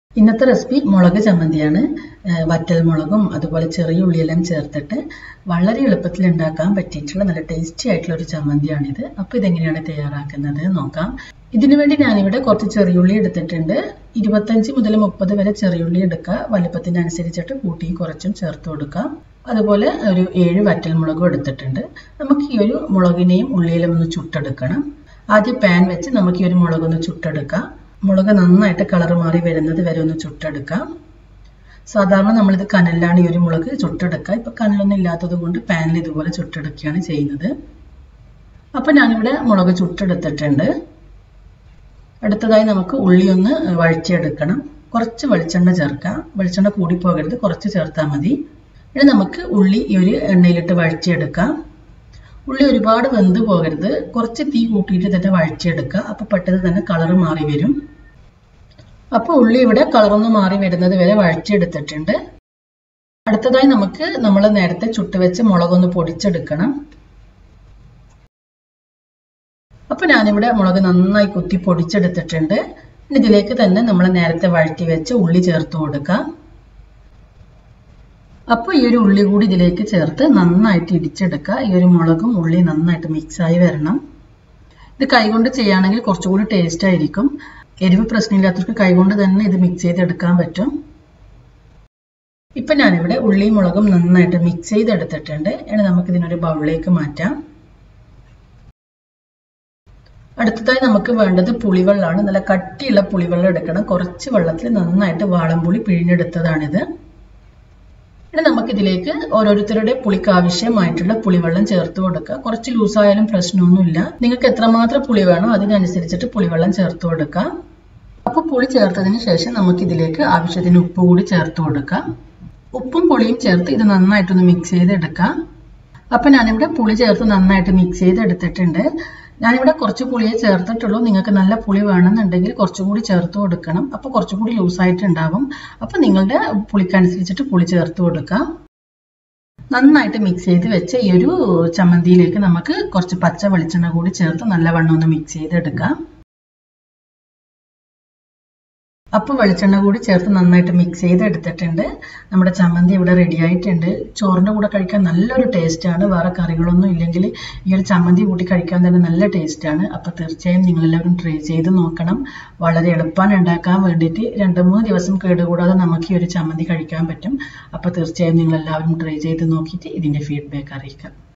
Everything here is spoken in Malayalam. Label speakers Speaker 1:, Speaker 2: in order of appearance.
Speaker 1: ഇന്നത്തെ റെസിപ്പി മുളക് ചമ്മന്തിയാണ് ഏഹ് വറ്റൽ മുളകും അതുപോലെ ചെറിയ ഉള്ളിയെല്ലാം ചേർത്തിട്ട് വളരെ എളുപ്പത്തിൽ ഉണ്ടാക്കാൻ പറ്റിയിട്ടുള്ള നല്ല ടേസ്റ്റി ആയിട്ടുള്ള ഒരു ചമ്മന്തിയാണിത് അപ്പോൾ ഇതെങ്ങനെയാണ് തയ്യാറാക്കുന്നത് നോക്കാം ഇതിനു വേണ്ടി ഞാനിവിടെ കുറച്ച് ചെറിയുള്ളി എടുത്തിട്ടുണ്ട് ഇരുപത്തഞ്ച് മുതൽ മുപ്പത് വരെ ചെറിയുള്ളി എടുക്കുക വലുപ്പത്തിനനുസരിച്ചിട്ട് കൂട്ടിയും കുറച്ചും ചേർത്ത് കൊടുക്കാം അതുപോലെ ഒരു ഏഴ് വറ്റൽ മുളകും എടുത്തിട്ടുണ്ട് നമുക്ക് ഈ ഒരു മുളകിനെയും ഉള്ളിയിലും ഒന്ന് ചുട്ടെടുക്കണം ആദ്യം പാൻ വെച്ച് നമുക്ക് ഈ ഒരു മുളകൊന്ന് ചുട്ടെടുക്കാം മുളക് നന്നായിട്ട് കളർ മാറി വരുന്നത് വരെ ഒന്ന് ചുട്ടെടുക്കാം സാധാരണ നമ്മളിത് കനലിലാണ് ഈ ഒരു മുളക് ചുട്ടെടുക്കുക ഇപ്പം കനലൊന്നും ഇല്ലാത്തത് കൊണ്ട് പാനിൽ ഇതുപോലെ ചുട്ടെടുക്കുകയാണ് ചെയ്യുന്നത് അപ്പം ഞാനിവിടെ മുളക് ചുട്ടെടുത്തിട്ടുണ്ട് അടുത്തതായി നമുക്ക് ഉള്ളി ഒന്ന് വഴറ്റിയെടുക്കണം കുറച്ച് വെളിച്ചെണ്ണ ചേർക്കാം വെളിച്ചെണ്ണ കൂടി പോകരുത് കുറച്ച് ചേർത്താൽ മതി ഇനി നമുക്ക് ഉള്ളി ഈ ഒരു എണ്ണയിലിട്ട് വഴറ്റിയെടുക്കാം ഉള്ളി ഒരുപാട് വെന്ത് പോകരുത് കുറച്ച് തീ കൂട്ടിയിട്ട് തന്നെ വഴറ്റിയെടുക്കുക അപ്പോൾ പെട്ടെന്ന് തന്നെ കളർ മാറി വരും അപ്പോൾ ഉള്ളി ഇവിടെ കളറൊന്ന് മാറി വരുന്നത് വരെ വഴറ്റിയെടുത്തിട്ടുണ്ട് അടുത്തതായി നമുക്ക് നമ്മൾ നേരത്തെ ചുട്ടുവെച്ച് മുളകൊന്ന് പൊടിച്ചെടുക്കണം അപ്പോൾ ഞാനിവിടെ മുളക് നന്നായി കുത്തി പൊടിച്ചെടുത്തിട്ടുണ്ട് ഇതിലേക്ക് തന്നെ നമ്മൾ നേരത്തെ വഴറ്റി വെച്ച് ഉള്ളി ചേർത്ത് കൊടുക്കാം അപ്പോൾ ഈ ഒരു ഉള്ളി കൂടി ഇതിലേക്ക് ചേർത്ത് നന്നായിട്ട് ഇടിച്ചെടുക്കുക ഈ ഒരു മുളകും ഉള്ളി നന്നായിട്ട് മിക്സായി വരണം ഇത് കൈകൊണ്ട് ചെയ്യുകയാണെങ്കിൽ കുറച്ചുകൂടി ടേസ്റ്റ് ആയിരിക്കും എരിവ് പ്രശ്നമില്ലാത്തവർക്ക് കൈകൊണ്ട് തന്നെ ഇത് മിക്സ് ചെയ്തെടുക്കാൻ പറ്റും ഇപ്പം ഞാനിവിടെ ഉള്ളിയും മുളകും നന്നായിട്ട് മിക്സ് ചെയ്തെടുത്തിട്ടുണ്ട് ഇനി നമുക്ക് ഇതിനൊരു ബൗളിലേക്ക് മാറ്റാം അടുത്തതായി നമുക്ക് വേണ്ടത് പുളിവെള്ളമാണ് നല്ല കട്ടിയുള്ള പുളിവെള്ളം എടുക്കണം കുറച്ച് വെള്ളത്തിൽ നന്നായിട്ട് വാളംപുളി പിഴിഞ്ഞെടുത്തതാണിത് ഇനി നമുക്കിതിലേക്ക് ഓരോരുത്തരുടെ പുളിക്ക് ആവശ്യമായിട്ടുള്ള പുളിവെള്ളം ചേർത്ത് കൊടുക്കുക കുറച്ച് ലൂസായാലും പ്രശ്നമൊന്നുമില്ല നിങ്ങൾക്ക് എത്രമാത്രം പുളി വേണോ അതിനനുസരിച്ചിട്ട് പുളിവെള്ളം ചേർത്ത് കൊടുക്കുക അപ്പോൾ പുളി ചേർത്തതിന് ശേഷം നമുക്കിതിലേക്ക് ആവശ്യത്തിന് ഉപ്പ് കൂടി ചേർത്ത് കൊടുക്കാം ഉപ്പും പുളിയും ചേർത്ത് ഇത് നന്നായിട്ടൊന്ന് മിക്സ് ചെയ്തെടുക്കാം അപ്പം ഞാനിവിടെ പുളി ചേർത്ത് നന്നായിട്ട് മിക്സ് ചെയ്തെടുത്തിട്ടുണ്ട് ഞാനിവിടെ കുറച്ച് പുളിയെ ചേർത്തിട്ടുള്ളൂ നിങ്ങൾക്ക് നല്ല പുളി വേണമെന്നുണ്ടെങ്കിൽ കുറച്ചുകൂടി ചേർത്ത് കൊടുക്കണം അപ്പോൾ കുറച്ചുകൂടി ലൂസായിട്ടുണ്ടാവും അപ്പോൾ നിങ്ങളുടെ പുളിക്കനുസരിച്ചിട്ട് പുളി ചേർത്ത് കൊടുക്കാം നന്നായിട്ട് മിക്സ് ചെയ്ത് വെച്ച് ഈ ഒരു ചമ്മന്തിയിലേക്ക് നമുക്ക് കുറച്ച് പച്ച വെളിച്ചെണ്ണ കൂടി ചേർത്ത് നല്ലവണ്ണം ഒന്ന് മിക്സ് ചെയ്തെടുക്കാം അപ്പോൾ വെളിച്ചെണ്ണ കൂടി ചേർത്ത് നന്നായിട്ട് മിക്സ് ചെയ്തെടുത്തിട്ടുണ്ട് നമ്മുടെ ചമ്മന്തി ഇവിടെ റെഡി ആയിട്ടുണ്ട് ചോറിൻ്റെ കൂടെ കഴിക്കാൻ നല്ലൊരു ടേസ്റ്റാണ് വേറെ കറികളൊന്നും ഇല്ലെങ്കിൽ ഈ ഒരു ചമ്മന്തി കൂട്ടി കഴിക്കാൻ തന്നെ നല്ല ടേസ്റ്റാണ് അപ്പോൾ തീർച്ചയായും നിങ്ങളെല്ലാവരും ട്രൈ ചെയ്ത് നോക്കണം വളരെ എളുപ്പമാണ് ഉണ്ടാക്കാൻ വേണ്ടിയിട്ട് രണ്ട് മൂന്ന് ദിവസം കേടുകൂടാതെ നമുക്ക് ഈ ഒരു ചമ്മന്തി കഴിക്കാൻ പറ്റും അപ്പോൾ തീർച്ചയായും നിങ്ങളെല്ലാവരും ട്രൈ ചെയ്ത് നോക്കിയിട്ട് ഇതിൻ്റെ ഫീഡ്ബാക്ക് അറിയിക്കാം